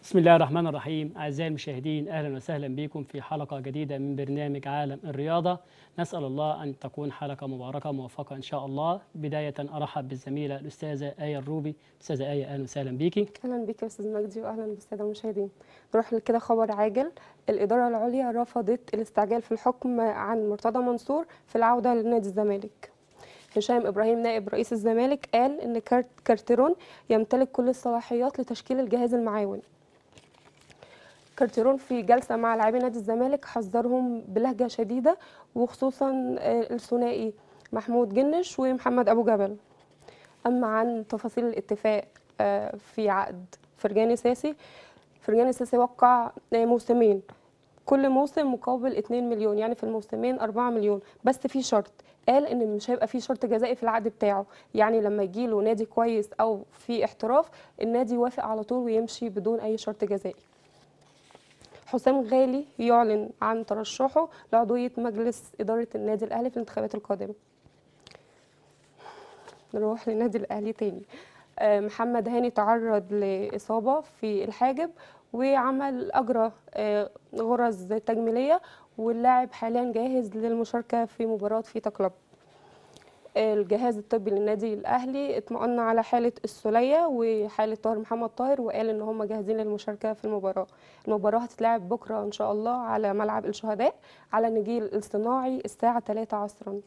بسم الله الرحمن الرحيم أعزائي المشاهدين أهلا وسهلا بكم في حلقة جديدة من برنامج عالم الرياضة نسأل الله أن تكون حلقة مباركة موفقة إن شاء الله بداية أرحب بالزميلة الأستاذة آية الروبي أستاذة آية أهلا وسهلا بيكي اهلا بك يا استاذ مجدي واهلا بالساده المشاهدين نروح كده خبر عاجل الاداره العليا رفضت الاستعجال في الحكم عن مرتضى منصور في العوده لنادي الزمالك هشام ابراهيم نائب رئيس الزمالك قال ان كارت كارتيرون يمتلك كل الصلاحيات لتشكيل الجهاز المعاون كارتيرون في جلسه مع لاعبي نادي الزمالك حذرهم بلهجه شديده وخصوصا آه، الثنائي محمود جنش ومحمد ابو جبل اما عن تفاصيل الاتفاق آه، في عقد فرجاني ساسي فرجاني ساسي وقع آه، موسمين كل موسم مقابل 2 مليون يعني في الموسمين 4 مليون بس في شرط قال ان مش هيبقى في شرط جزائي في العقد بتاعه يعني لما يجيله نادي كويس او في احتراف النادي يوافق على طول ويمشي بدون اي شرط جزائي حسام غالي يعلن عن ترشحه لعضوية مجلس إدارة النادي الأهلي في الانتخابات القادمة نروح للنادي الأهلي تاني آه، محمد هاني تعرض لإصابة في الحاجب وعمل أجرى آه، غرز تجميلية واللاعب حاليا جاهز للمشاركة في مباراة فيتا كلوب الجهاز الطبي للنادي الأهلي اطمأن على حالة السولية وحالة طاهر محمد طاهر وقال إن هم جاهزين للمشاركة في المباراة المباراة هتتلعب بكرة إن شاء الله على ملعب الشهداء على النجيل الصناعي الساعة 3 عصرا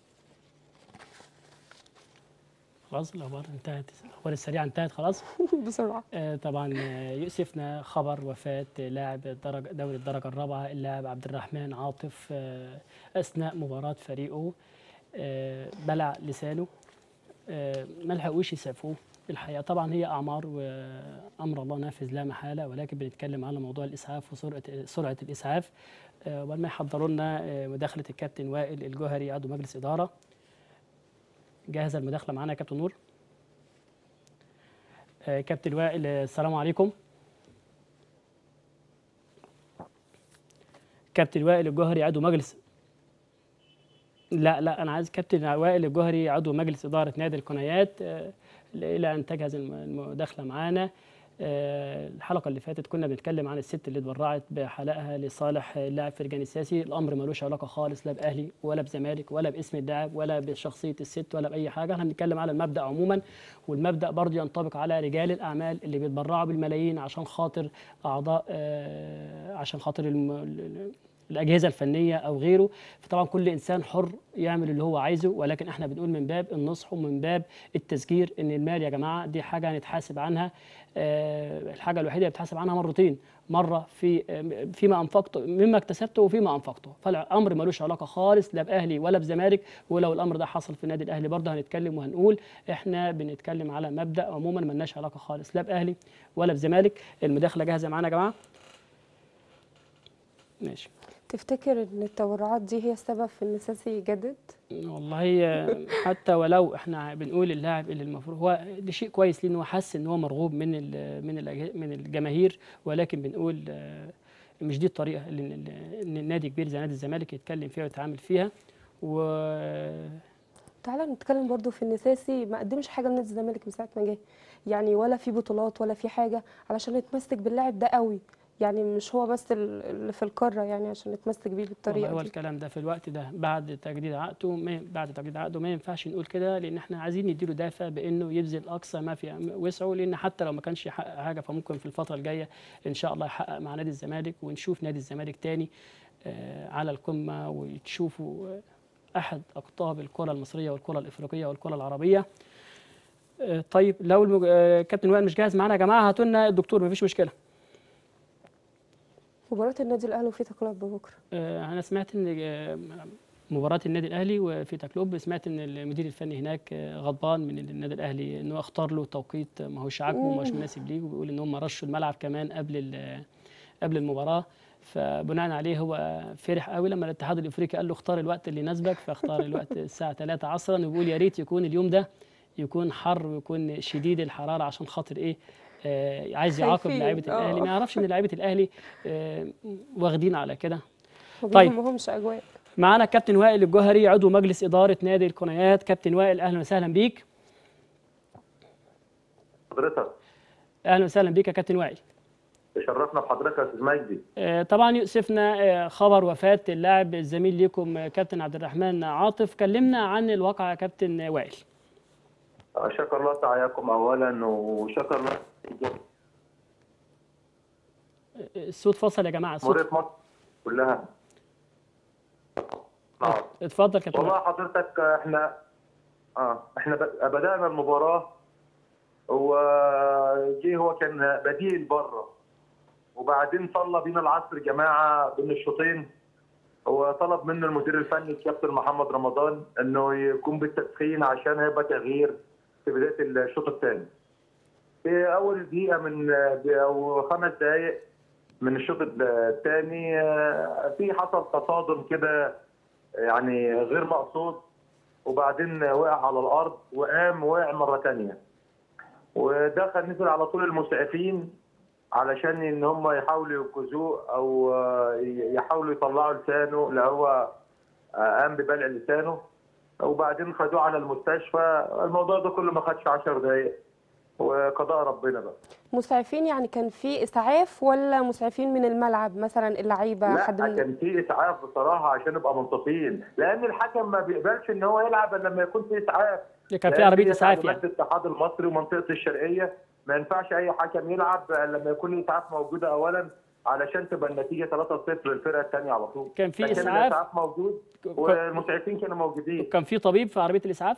خلاص الأخبار انتهت الأخبار السريعة انتهت خلاص بسرعة آه، طبعا آه، يؤسفنا خبر وفاة لاعب الدرجة دوري الدرجة الرابعة اللاعب عبد الرحمن عاطف آه، أثناء مباراة فريقه آه، بلع لسانه آه، ما لحقوش يسعفوه الحقيقة طبعا هي أعمار وأمر الله نافذ لا محالة ولكن بنتكلم على موضوع الإسعاف وسرعة سرعة الإسعاف آه، ولما يحضروا لنا آه، مداخلة الكابتن وائل الجوهري عضو مجلس إدارة جاهزة المداخلة معانا يا كابتن نور آه، كابتن وائل آه، السلام عليكم كابتن وائل الجوهري عضو مجلس لا لا انا عايز كابتن وائل الجوهري عضو مجلس اداره نادي القنيات آه، الى ان تجهز الم- المداخله معانا آه، الحلقه اللي فاتت كنا بنتكلم عن الست اللي اتبرعت بحلقها لصالح اللاعب فرجاني الساسي الامر ملوش علاقه خالص لا باهلي ولا بزمالك ولا باسم اللاعب ولا بشخصيه الست ولا باي حاجه احنا بنتكلم على المبدا عموما والمبدا برضه ينطبق على رجال الاعمال اللي بيتبرعوا بالملايين عشان خاطر اعضاء آه، عشان خاطر الم... ال- الاجهزه الفنيه او غيره فطبعا كل انسان حر يعمل اللي هو عايزه ولكن احنا بنقول من باب النصح ومن باب التذكير ان المال يا جماعه دي حاجه هنتحاسب عنها آه، الحاجه الوحيده اللي بتحاسب عنها مرتين مره في آه، فيما انفقته مما اكتسبته وفيما انفقته فالامر ملوش علاقه خالص لا باهلي ولا بزمالك ولو الامر ده حصل في النادي الاهلي برضه هنتكلم وهنقول احنا بنتكلم على مبدا عموما ملناش علاقه خالص لا باهلي ولا بزمالك المداخله جاهزه معانا يا جماعه ماشي تفتكر ان التبرعات دي هي السبب في ان ساسي يجدد والله آه، حتى ولو احنا بنقول اللاعب اللي المفروض هو ده شيء كويس ليه ان هو حس ان هو مرغوب من ال من ال من الجماهير ولكن بنقول آه، مش دي الطريقه اللي اللي- ان النادي كبير زي نادي الزمالك يتكلم فيها ويتعامل فيها و تعالى نتكلم برضو في ان ساسي ما قدمش حاجه لنادي الزمالك من ساعه ما جه يعني ولا في بطولات ولا في حاجه علشان يتمسك باللاعب ده قوي يعني مش هو بس ال- اللي في القاره يعني عشان يتمسك بيه والله بالطريقه هو دي الكلام ده في الوقت ده بعد تجديد عقده ما بعد تجديد عقده ما ينفعش نقول كده لان احنا عايزين نديله دافع بانه يبذل اقصى ما في وسعه لان حتى لو ما كانش يحقق حاجه فممكن في الفتره الجايه ان شاء الله يحقق مع نادي الزمالك ونشوف نادي الزمالك تاني آه، على القمه وتشوفوا آه، احد اقطاب الكره المصريه والكره الافريقيه والكره العربيه آه، طيب لو المج... آه، كابتن وائل مش جاهز معانا يا جماعه هاتوا لنا الدكتور مفيش مشكله مباراه النادي الاهلي وفيتا كلوب بكره آه، انا سمعت ان آه، مباراه النادي الاهلي وفي تكلوب سمعت ان المدير الفني هناك آه، غضبان من النادي الاهلي انه اختار له توقيت ما هوش عاجبه ومش مناسب ليه وبيقول ان هم رشوا الملعب كمان قبل ال- قبل المباراه فبناء عليه هو فرح قوي لما الاتحاد الافريقي قال له اختار الوقت اللي يناسبك فاختار الوقت الساعه 3 عصرا وبيقول يا ريت يكون اليوم ده يكون حر ويكون شديد الحراره عشان خاطر ايه آه عايز يعاقب خايفين. لعيبه الاهلي آه. ما يعرفش ان لعيبه الاهلي آه واخدين على كده ما طيب. بيهمهمش اجواء معانا كابتن وائل الجوهري عضو مجلس إدارة نادي القنيات كابتن وائل أهلا وسهلا بيك حضرتك أهلا وسهلا بيك يا كابتن وائل تشرفنا بحضرتك يا استاذ مجدي آه، طبعا يؤسفنا آه، خبر وفاة اللاعب الزميل ليكم آه، كابتن عبد الرحمن عاطف كلمنا عن الواقعة يا كابتن وائل شكر الله سعيكم اولا وشكر الله آه، الصوت فصل يا جماعة الصوت جمهوريه مصر كلها نعم اتفضل كابتن والله وائل. حضرتك احنا اه احنا ب- بدانا المباراه وجي هو كان بديل بره وبعدين صلى بينا العصر جماعه بين الشوطين هو طلب منه المدير الفني الكابتن محمد رمضان انه يقوم بالتسخين عشان هيبقى تغيير في بدايه الشوط الثاني. في اول دقيقه من او خمس دقائق من الشوط الثاني في حصل تصادم كده يعني غير مقصود وبعدين وقع على الارض وقام وقع مره ثانيه ودخل نزل على طول المسعفين علشان ان هم يحاولوا ينقذوه او آه، يحاولوا يطلعوا لسانه اللي هو آه، قام ببلع لسانه وبعدين خدوه على المستشفى الموضوع ده كله ما خدش 10 دقائق وقضاء ربنا بقى مسعفين يعني كان في اسعاف ولا مسعفين من الملعب مثلا اللعيبه لا حد من كان في اسعاف بصراحه عشان نبقى منصفين لان الحكم ما بيقبلش ان هو يلعب الا لما يكون في اسعاف كان في لأن عربية هي إسعاف تعليمات يعني الاتحاد المصري ومنطقه الشرقيه ما ينفعش اي حكم يلعب إلا لما يكون اسعاف موجوده اولا علشان تبقى النتيجه 3-0 للفرقه الثانيه على طول كان في لكن إسعاف الاسعاف موجود والمسعفين كانوا موجودين كان في طبيب في عربية الإسعاف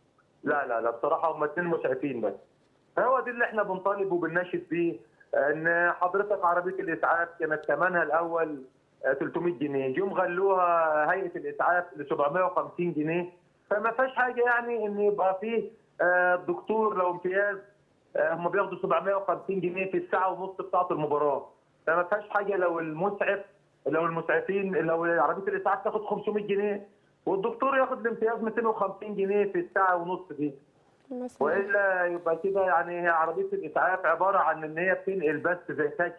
لا لا لا بصراحه هم اثنين مسعفين بس هو دي اللي احنا بنطالب وبنناشد بيه ان حضرتك عربيه الاسعاف كانت ثمنها الاول آه، 300 جنيه يوم غلوها هيئه الاسعاف ل 750 جنيه فما فيهاش حاجه يعني ان يبقى فيه آه، دكتور لو امتياز آه، هم بياخدوا 750 جنيه في الساعه ونص بتاعه المباراه فما فيهاش حاجه لو المسعف لو المسعفين لو عربيه الاسعاف تاخد 500 جنيه والدكتور ياخد الامتياز 250 جنيه في الساعه ونص دي مثلا والا يبقى كده يعني هي عربيه الاسعاف عباره عن ان هي بتنقل بس زي تاكسي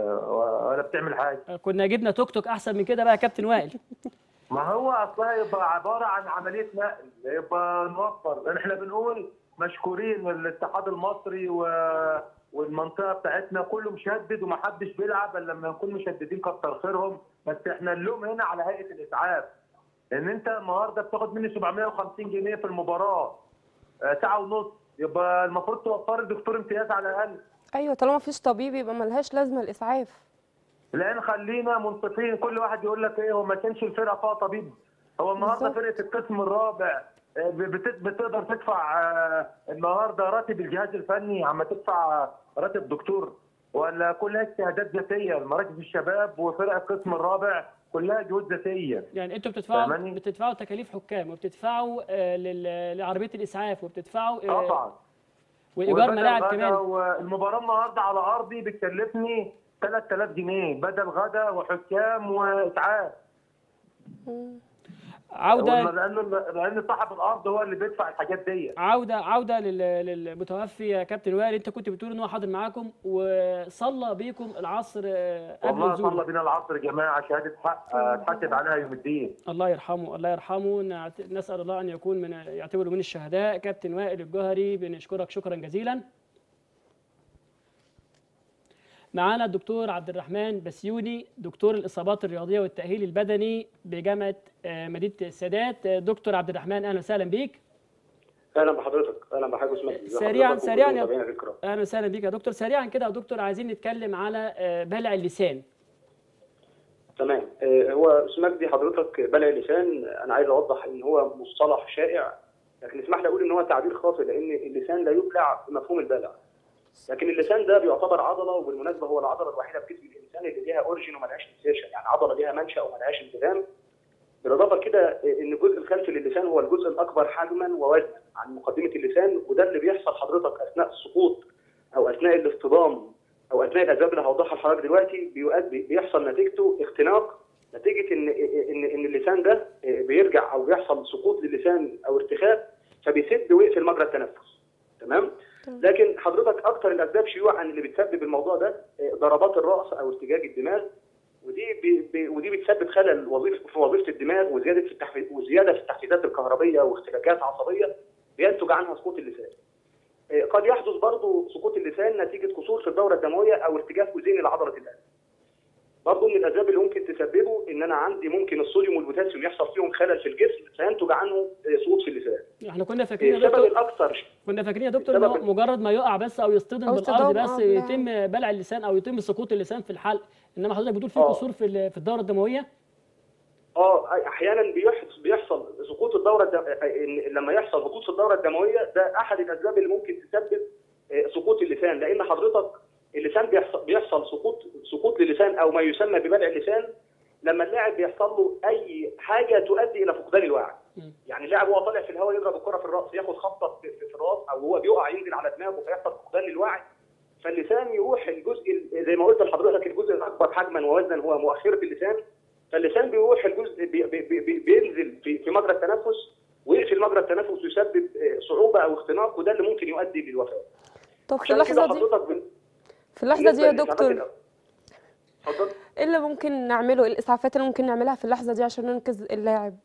آه، ولا بتعمل حاجه كنا جبنا توك توك أحسن من كده بقى يا كابتن وائل ما هو اصلها يبقى عباره عن عمليه نقل يبقى نوفر احنا بنقول مشكورين الاتحاد المصري و... والمنطقه بتاعتنا كله مشدد ومحدش بيلعب الا لما نكون مشددين كتر خيرهم بس احنا اللوم هنا على هيئه الاسعاف ان انت النهارده بتاخد مني 750 جنيه في المباراه آه، ساعه ونص يبقى المفروض توفر لي دكتور امتياز على الاقل ايوه طالما مفيش طبيب يبقى ملهاش لازمه الاسعاف لان خلينا منصفين كل واحد يقول لك ايه هو ما كانش الفرقه فيها طبيب هو النهارده بالظبط. فرقه القسم الرابع آه، بت- بتقدر تدفع آه، النهارده راتب الجهاز الفني عم تدفع راتب دكتور ولا كلها اجتهادات ذاتيه المراكز الشباب وفرق القسم الرابع كلها جهود ذاتيه يعني انتوا بتدفعوا فاهماني؟ بتدفعوا تكاليف حكام وبتدفعوا آه، لل- لعربية الإسعاف وبتدفعوا آه، طبعا وإيجار وبدل ملاعب غدا كمان والمباراه النهارده على ارضي بتكلفني 3000 جنيه بدل غدا وحكام واسعاف مم. عودة لانه لان صاحب الارض هو اللي بيدفع الحاجات دي عودة عودة لل- للمتوفي يا كابتن وائل انت كنت بتقول ان هو حاضر معاكم وصلى بيكم العصر آه، قبل والله صلى نزوله بينا العصر يا جماعه شهاده حق آه، اتحاسب عليها يوم الدين الله يرحمه الله يرحمه نعت- نسأل الله ان يكون من يعتبره من الشهداء كابتن وائل الجوهري بنشكرك شكرا جزيلا معانا الدكتور عبد الرحمن بسيوني دكتور الاصابات الرياضيه والتاهيل البدني بجامعه آه، مدينه السادات آه، دكتور عبد الرحمن اهلا وسهلا بيك اهلا بحضرتك اهلا بحاجه اسمها سريعاً- سريعاً يا- يا الكرام اهلا وسهلا بيك يا دكتور سريعا كده يا دكتور عايزين نتكلم على آه، بلع اللسان تمام آه، هو اسمك دي حضرتك بلع اللسان انا عايز اوضح ان هو مصطلح شائع لكن اسمح لي اقول ان هو تعبير خاطئ لان اللسان لا يبلع بمفهوم البلع لكن اللسان ده بيعتبر عضله وبالمناسبه هو العضله الوحيده في جسم الانسان اللي ليها اوريجين وملهاش انسيشن يعني عضله ليها منشا وملهاش التزام بالاضافه كده آه، ان الجزء الخلفي للسان هو الجزء الاكبر حجما ووزنا عن مقدمه اللسان وده اللي بيحصل حضرتك اثناء السقوط او اثناء الاصطدام او اثناء الاسباب اللي هوضحها لحضرتك دلوقتي بيؤدي بيحصل نتيجته اختناق نتيجه ان ان ان اللسان ده بيرجع او بيحصل سقوط للسان او ارتخاء فبيسد ويقفل مجرى التنفس تمام لكن حضرتك اكتر الاسباب شيوعا اللي بتسبب الموضوع ده ضربات الراس او ارتجاج الدماغ ودي بي بي ودي بتسبب خلل وظيفه في وظيفه الدماغ وزياده في التحفيز وزياده في التحفيزات الكهربيه واختلاجات عصبيه بينتج عنها سقوط اللسان آه، قد يحدث برضه سقوط اللسان نتيجه قصور في الدوره الدمويه او ارتجاف اذيني لعضله القلب. برضه من الاسباب اللي ممكن تسببه ان انا عندي ممكن الصوديوم والبوتاسيوم يحصل فيهم خلل في الجسم فينتج عنه آه، سقوط في اللسان. احنا كنا فاكرين يا السبب دكتور الاكثر كنا فاكرين يا دكتور ان هو السبب- مجرد ما يقع بس او يصطدم أو بالارض اصطدام، بس آه، يتم بلع اللسان او يتم سقوط اللسان في الحلق انما حضرتك بتقول في آه. قصور في ال- في الدوره الدمويه اه احيانا بيحصل بيحصل سقوط الدوره الدم... إن لما يحصل هبوط في الدوره الدمويه ده احد الاسباب اللي ممكن تسبب آه، سقوط اللسان لان حضرتك اللسان بيحصل بيحصل سقوط سقوط للسان او ما يسمى ببلع اللسان لما اللاعب بيحصل له اي حاجه تؤدي الى فقدان الوعي مم. يعني اللاعب وهو طالع في الهواء يضرب الكره في الراس ياخد خبطه في, في في الراس او هو بيقع ينزل على دماغه فيحصل فقدان للوعي فاللسان يروح الجزء ال- زي ما قلت لحضرتك الجزء الاكبر حجما ووزنا هو مؤخره اللسان فاللسان بيروح الجزء بي بي بي بي بينزل في في مجرى التنفس ويقفل مجرى التنفس ويسبب آه، صعوبه او اختناق وده اللي ممكن يؤدي للوفاه. طب في عشان كده اللحظه دي حضرتك بن- في اللحظه دي يا بالنسبة دكتور للإسعافات الأ- اتفضل ايه اللي ممكن نعمله الاسعافات اللي ممكن نعملها في اللحظه دي عشان ننقذ اللاعب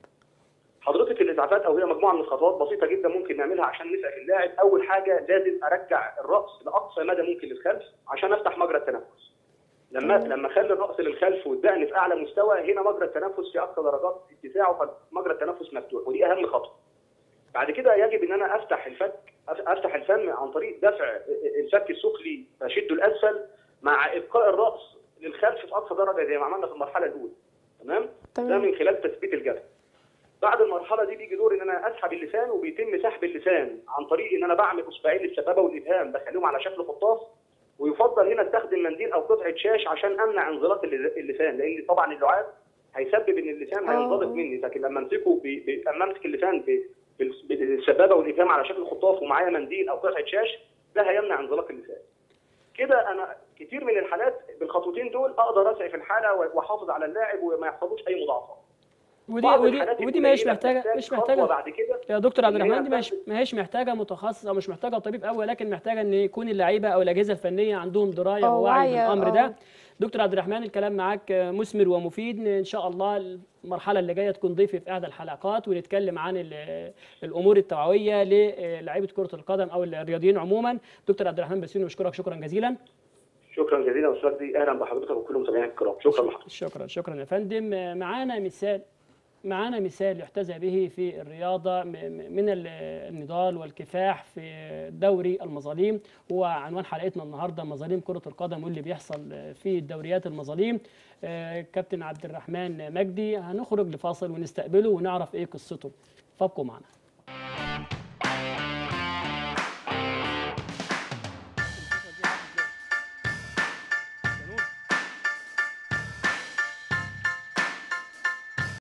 حضرتك الاسعافات او هي مجموعه من الخطوات بسيطه جدا ممكن نعملها عشان نسعف اللاعب اول حاجه لازم ارجع الراس لاقصى مدى ممكن للخلف عشان افتح مجرى التنفس لما تمام. لما اخلي الراس للخلف والدقن في اعلى مستوى هنا مجرى التنفس في اقصى درجات اتساعه فمجرى التنفس مفتوح ودي اهم خطوه بعد كده يجب ان انا افتح الفك أف- افتح الفم عن طريق دفع الفك السفلي اشده الاسفل مع ابقاء الراس للخلف في اقصى درجه زي ما عملنا في المرحله الاولى تمام ده تمام من خلال تثبيت الجبهه بعد المرحله دي بيجي دور ان انا اسحب اللسان وبيتم سحب اللسان عن طريق ان انا بعمل اصبعين السبابه والابهام بخليهم على شكل قطاف ويفضل هنا استخدم منديل او قطعه شاش عشان امنع انزلاق الل- اللسان لان طبعا اللعاب هيسبب ان اللسان آه. هينضبط مني لكن لما امسكه ب- ب- اما امسك اللسان ب- بال- بالسبابه والابهام على شكل خطاف ومعايا منديل او قطعه شاش ده هيمنع انزلاق اللسان كده انا كتير من الحالات بالخطوتين دول اقدر اسعف الحاله واحافظ على اللاعب وما يحصلوش اي مضاعفات ودي بعض ودي الحالات ودي ما هيش القليلة محتاجه بتحتاج مش خطوة محتاجه بعد كده يا دكتور عبد إن الرحمن هي دي ما هيش بتاخد- ما هيش محتاجه متخصص او مش محتاجه طبيب اول لكن محتاجه ان يكون اللعيبه او الاجهزه الفنيه عندهم درايه آه، ووعي وعي، بالامر آه. ده دكتور عبد الرحمن الكلام معاك مثمر ومفيد ان شاء الله المرحله اللي جايه تكون ضيفي في احدى الحلقات ونتكلم عن ال- الامور التوعويه للاعيبه كره القدم او الرياضيين عموما دكتور عبد الرحمن بسيوني بشكرك شكرا جزيلا شكرا جزيلا استاذ دي اهلا بحضرتك وكل متابعينا الكرام شكرا لحضرتك شكرا شكرا يا فندم معانا مثال معانا مثال يحتذى به في الرياضة م- م- من ال- النضال والكفاح في دوري المظاليم هو عنوان حلقتنا النهاردة مظالم كرة القدم واللي بيحصل في الدوريات المظاليم آه، كابتن عبد الرحمن مجدي هنخرج لفاصل ونستقبله ونعرف ايه قصته فابقوا معنا